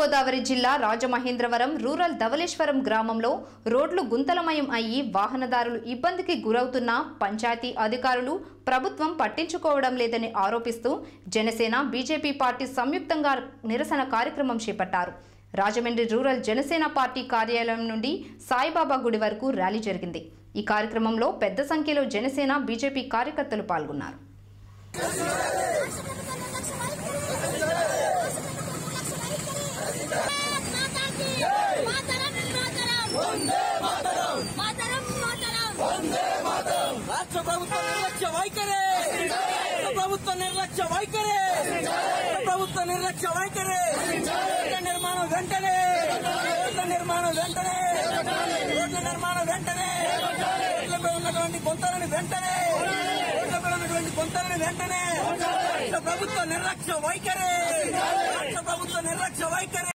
తూర్పుగోదావరి జిల్లా రాజమహేంద్రవరం రూరల్ ధవలేశ్వరం గ్రామంలో రోడ్లు గుంతలమయం అయ్యి వాహనదారులు ఇబ్బందికి గురవుతున్న పంచాయతీ అధికారులు ప్రభుత్వం పట్టించుకోవడం లేదని ఆరోపిస్తూ జనసేన బీజేపీ పార్టీ సంయుక్తంగా నిరసన కార్యక్రమం చేపట్టారు రాజమండ్రి రూరల్ జనసేన పార్టీ కార్యాలయం నుండి సాయిబాబా గుడి వరకు ర్యాలీ జరిగింది ఈ కార్యక్రమంలో పెద్ద సంఖ్యలో జనసేన బీజేపీ కార్యకర్తలు పాల్గొన్నారు రాష్ట్ర ప్రభుత్వ నిర్లక్ష్య వైఖరి రాష్ట్ర ప్రభుత్వ నిర్లక్ష్య వైఖరి రాష్ట్ర ప్రభుత్వ నిర్లక్ష్య వైఖరి రోడ్ల నిర్మాణం వెంటనే రోడ్ల నిర్మాణం వెంటనే రోడ్ల నిర్మాణం వెంటనే రోడ్లపై ఉన్నటువంటి గుంతలను వెంటనే రోడ్లపై ఉన్నటువంటి గుంతలను వెంటనే రాష్ట్ర ప్రభుత్వ నిర్లక్ష్య వైఖరి రాష్ట్ర ప్రభుత్వ నిర్లక్ష్య వైఖరి